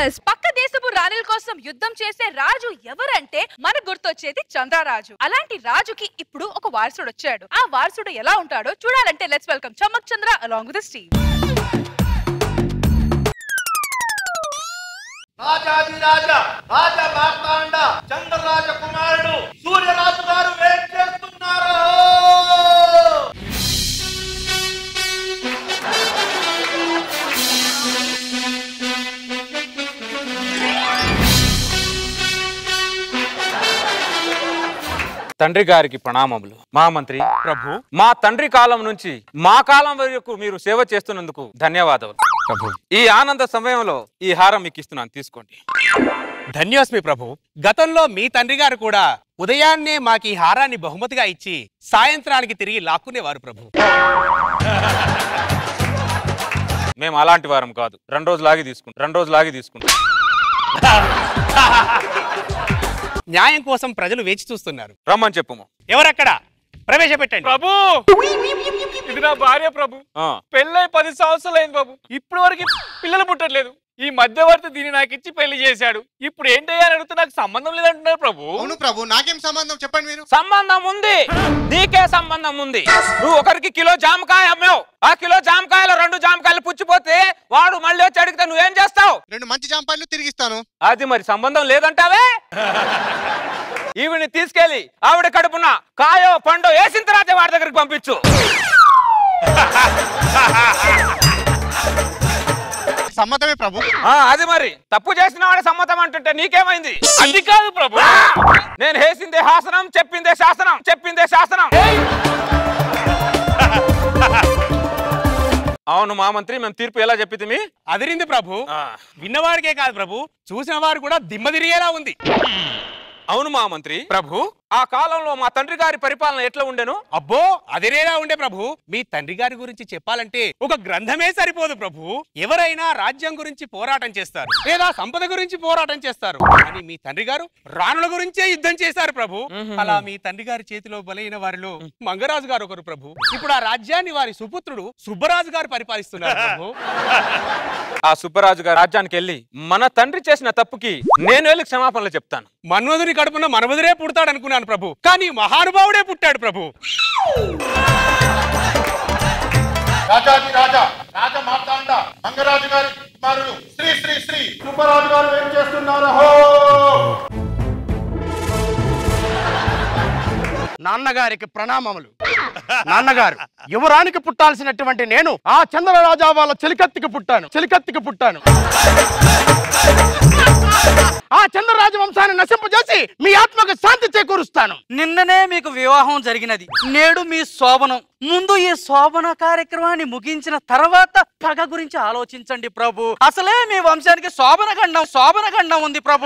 Bus పక్క దేశపు రాణుల కోసం యుద్ధం చేసే రాజు ఎవరంటే మనకు గుర్తొచ్చేది చంద్రరాజు అలాంటి రాజుకి ఇప్పుడు ఒక వారసుడు వచ్చాడు ఆ వారసుడు ఎలా ఉంటాడో చూడాలంటే let's welcome Chammak Chandra along with Steve రాజాది రాజా రాజ మార్తాండ చంద్రరాజ కుమారుడు సూర్యరాజు గారు వెయిట్ చేస్తున్నారు తండ్రి గారికి ప్రణామములు మా మంత్రి ప్రభు మా తండ్రి కాలం నుంచి మా కాలం వరకు మీరు సేవ చేస్తున్నందుకు ధన్యవాదాలు ప్రభు ఈ ఆనంద సమయంలో ఈ హారం మీకు ఇస్తున్నాను తీసుకోండి ధన్యోస్మి ప్రభు గతంలో మీ తండ్రి గారు కూడా ఉదయాన్నే మాకు ఈ హారాన్ని బహుమతిగా ఇచ్చి సాయంత్రానికి తిరిగి లాక్కునేవారు ప్రభు మేము అలాంటి వారం కాదు రెండు రోజులు ఆగి తీసుకుంటాం రెండు రోజులు ఆగి తీసుకుంటాం న్యాయం కోసం ప్రజలు వేచి చూస్తున్నారు రమ్మని చెప్పుము ఎవరక్కడ ప్రవేశపెట్టండి ప్రభు ఇది నా భార్య ప్రభు ఆ, పెళ్ళై పది సంవత్సరాలు అయింది బాబు ఇప్పటి వరకు పిల్లలు పుట్టట్లేదు ఈ మధ్యవర్తి దీన్ని నాకు ఇచ్చి పెళ్లి చేశాడు ఇప్పుడు ఏంటయ్యా అని అడిగితే నాకు సంబంధం లేదంటున్నారు ప్రభు అవును ప్రభు నాకేం సంబంధం చెప్పండి మీరు సంబంధం ఉంది నీకే సంబంధం ఉంది నువ్వు ఒకరికి కిలో జామకాయ అమ్మావు ఆ కిలో జామకాయలో రెండు జామకాయలు పుచ్చిపోతే వాడు మళ్ళీ వచ్చి అడిగితే నువ్వేం చేస్తావు రెండు మంచి జాంపాయలు తిరిగిస్తాను అది మరి సంబంధం లేదంటావే ఈవిని తీసుకెళ్లి ఆవిడ కడుపున కాయో పండో వేసిన తర్వాత వాడి దగ్గరికి పంపించు సమ్మతమే ప్రభు ఆ, అది మరి తప్పు చేసిన వాడి సమ్మతం అంటుంటే నీకేమైంది అది కాదు ప్రభు నేను వేసిందే హాసనం చెప్పిందే శాసనం చెప్పిందే శాసనం అవును మా మంత్రి మేము తీర్పు ఎలా చెప్పింది అదిరింది ప్రభు విన్నవారికే కాదు ప్రభు చూసిన వారు కూడా దిమ్మ తిరిగేలా ఉంది అవును మా మంత్రి ప్రభు ఆ కాలంలో మా తండ్రి గారి పరిపాలన ఎట్లా ఉండెను అబ్బో అదిరేలా ఉండే ప్రభు మీ తండ్రి గారి గురించి చెప్పాలంటే ఒక గ్రంథమే సరిపోదు ప్రభు ఎవరైనా రాజ్యం గురించి పోరాటం చేస్తారు లేదా సంపద గురించి పోరాటం చేస్తారు కానీ మీ తండ్రి గారు రాణుల గురించే యుద్ధం చేశారు ప్రభు అలా మీ తండ్రి గారి చేతిలో బలైన వారిలో మంగరాజు గారు ఒకరు ప్రభు ఇప్పుడు ఆ రాజ్యాన్ని వారి సుపుత్రుడు సుబ్బరాజు గారు పరిపాలిస్తున్నారు ప్రభు ఆ సుబ్బరాజు గారి రాజ్యానికి వెళ్ళి మన తండ్రి చేసిన తప్పుకి నేను వెళ్ళి క్షమాపణలు చెప్తాను మన్మధుని కడుపున మనమధురే పుడతాడు అనుకున్నాను ప్రభు కానీ మహానుభావుడే పుట్టాడు ప్రభు రాజాది రాజా రాజ మార్తాండ మంగరాజు గారి కుమారుడు శ్రీ శ్రీ శ్రీ సుబ్బరాజు గారు వెయిట్ చేస్తున్నారు హో నాన్నగారికి ప్రణామములు నాన్నగారు యువరానికి పుట్టాల్సినటువంటి నేను ఆ చంద్రరాజా వాళ్ళ చెలికత్తికి పుట్టాను చెలికత్తికి పుట్టాను ఆ చంద్రరాజ వంశాన్ని నశింపజేసి మీ ఆత్మకు శాంతి చేకూరుస్తాను నిన్ననే మీకు వివాహం జరిగినది నేడు మీ శోభనం ముందు ఈ శోభన కార్యక్రమాన్ని ముగించిన తర్వాత పగ గురించి ఆలోచించండి ప్రభు అసలే మీ వంశానికి శోభన ఖండం శోభన ఖండం ఉంది ప్రభు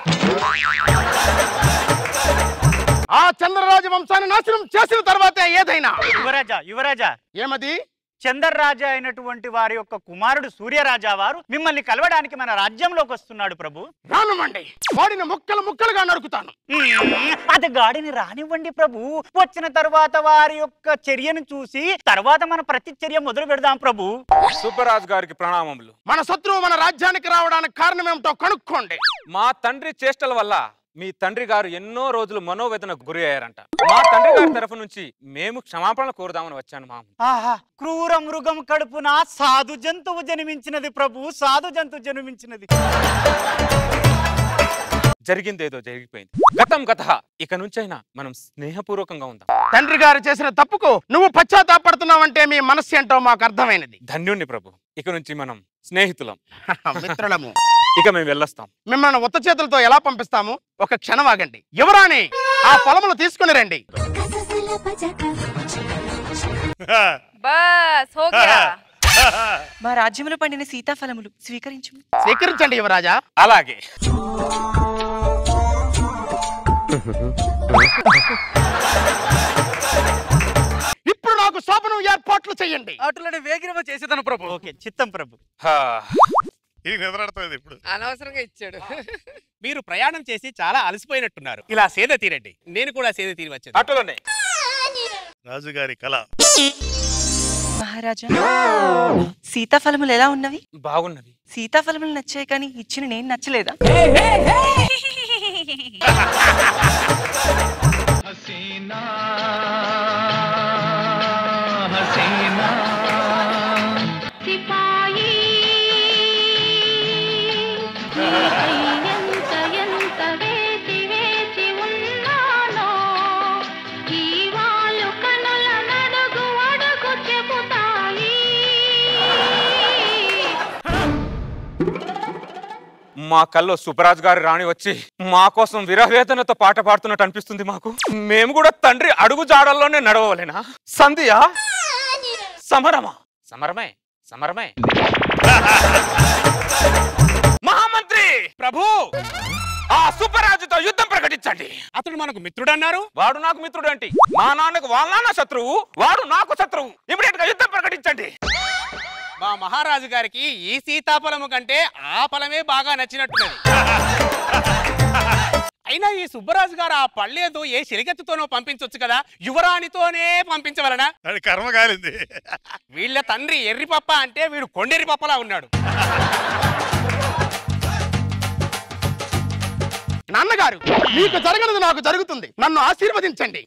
ఆ చంద్రరాజ వంశాన్ని నాశనం చేసిన తర్వాతే ఏదైనా యువరాజా యువరాజా ఏమది చందర్రాజా అయినటువంటి వారి యొక్క కుమారుడు సూర్యరాజా వారు మిమ్మల్ని కలవడానికి మన రాజ్యంలోకి వస్తున్నాడు ప్రభు రానుమండి వాడిని ముక్కలు ముక్కలుగా నరుకుతాను మ్మ్, అది గాడిని రానివ్వండి ప్రభు వచ్చిన తర్వాత వారి యొక్క చర్యను చూసి తర్వాత మన ప్రతిచర్య మొదలు పెడదాం ప్రభు సుబ్బరాజు గారికి ప్రణామములు మన శత్రువు మన రాజ్యానికి రావడానికి కారణం ఏమిటో కనుక్కోండి మా తండ్రి చేష్టల వల్ల మీ తండ్రి గారు ఎన్నో రోజులు మనోవేదనకు గురి అయ్యారంట మా తండ్రి గారి తరఫు నుంచి మేము క్షమాపణలు కోరుదామని వచ్చాను మామ ఆహా క్రూర మృగం కడుపున సాధు జంతువు జన్మించినది ప్రభు సాధు జంతువు జన్మించినది జరిగిందేదో జరిగిపోయింది గతం గత ఇక నుంచైనా మనం స్నేహపూర్వకంగా ఉందాం తండ్రి గారు చేసిన తప్పుకు నువ్వు పశ్చాత్తాపడుతున్నావంటే మీ మనస్సు ఏంటో మాకు అర్థమైనది ధన్యుణ్ణి ప్రభు ఇక నుంచి మనం స్నేహితులం మిత్రులము ఇక మేము వెళ్ళొస్తాం మిమ్మల్ని ఉత్త చేతులతో ఎలా పంపిస్తాము ఒక క్షణం ఆగండి ఎవరాని ఆ పొలములు తీసుకుని రండి బస్ హో గయా మా రాజ్యములో పండిన సీతాఫలములు స్వీకరించు స్వీకరించండి యువరాజా అలాగే ఇప్పుడు నాకు శోభనం ఏర్పాట్లు చేయండి అటులని వేగిరవ చేసేదను ప్రభు ఓకే చిత్తం ప్రభు హా. ఇది నిద్రడుతుంది ఇప్పుడు అనవసరంగా ఇచ్చాడు మీరు ప్రయాణం చేసి చాలా అలసిపోయినట్టున్నారు ఇలా సేద తీరండి నేను కూడా సేద తీరి వచ్చాను అటులోనే రాజుగారి కళ మహారాజా సీతాఫలములు ఎలా ఉన్నవి బాగున్నవి సీతాఫలములు నచ్చాయి కానీ ఇచ్చిన నేను నచ్చలేదా సిపాయి ఎంత ఎంత వేచి వేచి ఉన్నానో ఈ వాళ్ళు కనుల నడుగు అడుగు చెబుతాయి మా కల్లో సుబ్బరాజు గారి రాణి వచ్చి మా కోసం విరహవేదనతో పాట పాడుతున్నట్టు అనిపిస్తుంది మాకు మేము కూడా తండ్రి అడుగు జాడల్లోనే నడవలేనా సంధియా సమరమా సమరమే సమరమే మహామంత్రి ప్రభు ఆ సుబ్బరాజుతో యుద్ధం ప్రకటించండి అతడు మనకు మిత్రుడన్నారు వాడు నాకు మిత్రుడు ఏంటి మా నాన్నకు వాళ్ళ నాన్న శత్రువు వాడు నాకు శత్రువు ఇమీడియట్ గా యుద్ధం ప్రకటించండి మా మహారాజు గారికి ఈ సీతాఫలము కంటే ఆ ఫలమే బాగా నచ్చినట్టున్నది అయినా ఈ సుబ్బరాజు గారు ఆ పళ్ళేదో ఏ సిరిగెత్తుతోనో పంపించొచ్చు కదా యువరాణితోనే పంపించవలనా అది కర్మ కాలింది వీళ్ళ తండ్రి ఎర్రిపప్ప అంటే వీడు కొండెర్రి పప్పలా ఉన్నాడు నాన్నగారు మీకు జరగనిది నాకు జరుగుతుంది నన్ను ఆశీర్వదించండి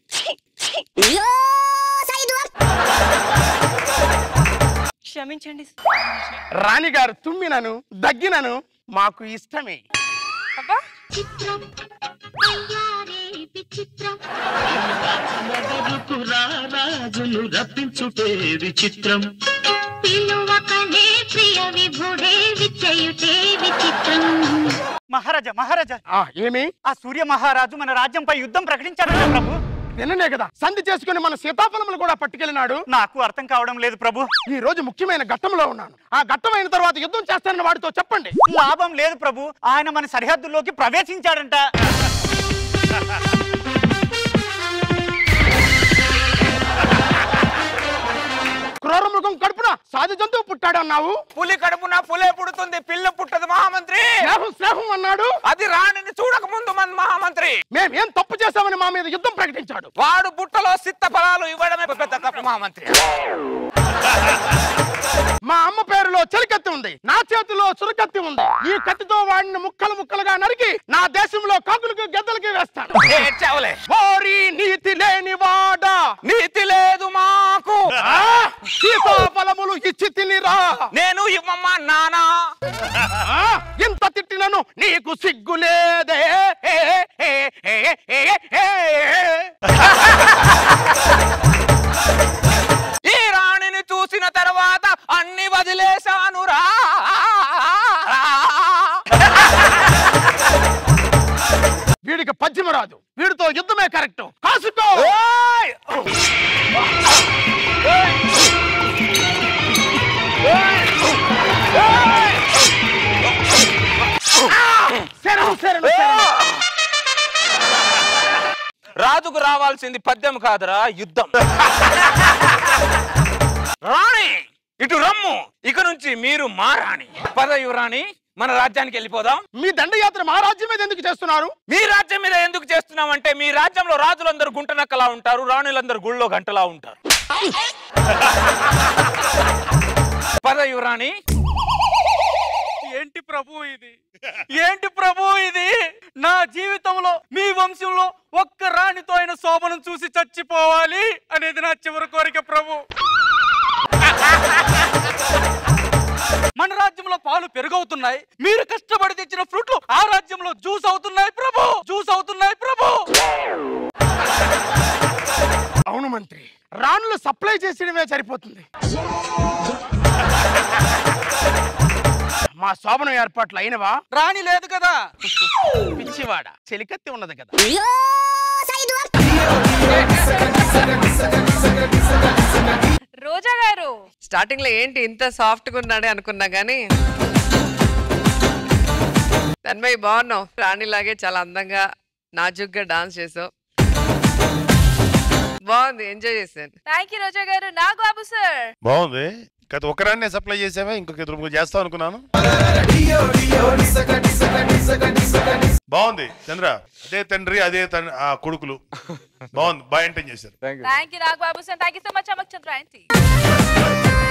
క్షమించండి రాణిగారు తుమ్మినను దగ్గినను మాకు ఇష్టమే అబ్బా చిత్రం అయ్యారే విచిత్రం రాజును రప్పించుటే విచిత్రం పిలువకనే ప్రియ విభుడే విచయుటే విచిత్రం మహారాజా మహారాజా ఆ ఏమి ఆ సూర్య మహారాజు మన రాజ్యంపై యుద్ధం ప్రకటించాడు ప్రభు నిన్ననే కదా సంధి చేసుకుని మన సీతాఫలములు కూడా పట్టుకెళ్ళినాడు నాకు అర్థం కావడం లేదు ప్రభు ఈ రోజు ముఖ్యమైన ఘట్టంలో ఉన్నాను ఆ ఘట్టం అయిన తర్వాత యుద్ధం చేస్తానని వాడితో చెప్పండి లాభం లేదు ప్రభు ఆయన మన సరిహద్దుల్లోకి ప్రవేశించాడంట క్రూర మృగం కడుపున సాధి జంతువు పుట్టాడన్నావు పులి కడుపున పులే పుడుతుంది పిల్ల పుట్టదు మహామంత్రి స్నేహం స్నేహం అన్నాడు అది రాణిని చూడక ముందు మన మహామంత్రి మేమేం తప్పు చేశామని మా మీద యుద్ధం ప్రకటించాడు వాడు బుట్టలో సిత్త ఫలాలు ఇవ్వడమే పెద్ద తప్పు మహామంత్రి మా అమ్మ పేరులో చెలికత్తి ఉంది నా చేతిలో చురకత్తి ఉంది ఈ కత్తితో వాడిని ముక్కలు ముక్కలుగా నరికి నా దేశంలో కాకులకు గెద్దలకి వేస్తాను ఏడ్చావులే ఓరి నీతి లేని వాడా నీతి లేదు మాకు ఆ, సీతాఫలములు ఇచ్చి తినిరా నేను ఇవ్వమ్మా నానా ఆ, ఇంత తిట్టినను నీకు సిగ్గులేదే ఏ, ఏ, ఏ, ఏ, ఏ, ఏ. ఈ రాణిని చూసిన తర్వాత అన్ని వదిలేశానురా వీడికి పద్యము రాదు వీడితో యుద్ధమే కరెక్ట్ కాసుకో ఓయ్! శరణు శరణు శరణు. రాజుకు రావాల్సింది పద్యం కాదురా యుద్ధం రాణి ఇటు రమ్ము ఇక నుంచి మీరు మా రాణి పద యువరాణి మన రాజ్యానికి వెళ్ళిపోదాం మీ దండయాత్ర మా రాజ్యం మీద ఎందుకు చేస్తున్నారు మీ రాజ్యం మీద ఎందుకు చేస్తున్నామంటే మీ రాజ్యంలో రాజులందరూ గుంటనక్కలా ఉంటారు రాణులందరూ గుళ్ళో గంటలా ఉంటారు పద యువరాణి ఏంటి ప్రభు ఇది ఏంటి ప్రభు ఇది నా జీవితంలో మీ వంశంలో ఒక్క రాణితో అయిన శోభనం చూసి చచ్చిపోవాలి అనేది నా చివరి కోరిక ప్రభు మన రాజ్యంలో పాలు పెరుగవుతున్నాయి మీరు కష్టపడి తెచ్చిన ఫ్రూట్లు ఆ రాజ్యంలో జ్యూస్ అవుతున్నాయి ప్రభు జ్యూస్ అవుతున్నాయి ప్రభు అవును మంత్రి రాణులు సప్లై చేసేయడమే సరిపోతుంది మా శోభనం ఏర్పాట్లు అయినవా రాణి లేదు కదా పిచ్చివాడ చెలికత్తి ఉన్నది కదా రోజా గారు స్టార్టింగ్ లో ఏంటి ఇంత సాఫ్ట్ గా ఉన్నాడే అనుకున్నా గానీ తన్మయ్ బాగున్నావు రాణిలాగే చాలా అందంగా నాజుగ్గా డాన్స్ చేసావు బాగుంది ఎంజాయ్ చేశాను థ్యాంక్ యూ రోజా గారు నాగబాబు సార్ బాగుంది గత ఒకరాన్నే సప్లై చేసావా ఇంకొక ఇద్దరు ముగ్గురు చేస్తావు అనుకున్నాను బాగుంది చంద్ర అదే తండ్రి అదే తన్- ఆ కొడుకులు బాగుంది బాగా ఎంటైన్ చేశారు thank you Nagababu sir thank you so much Chammak Chandra aunty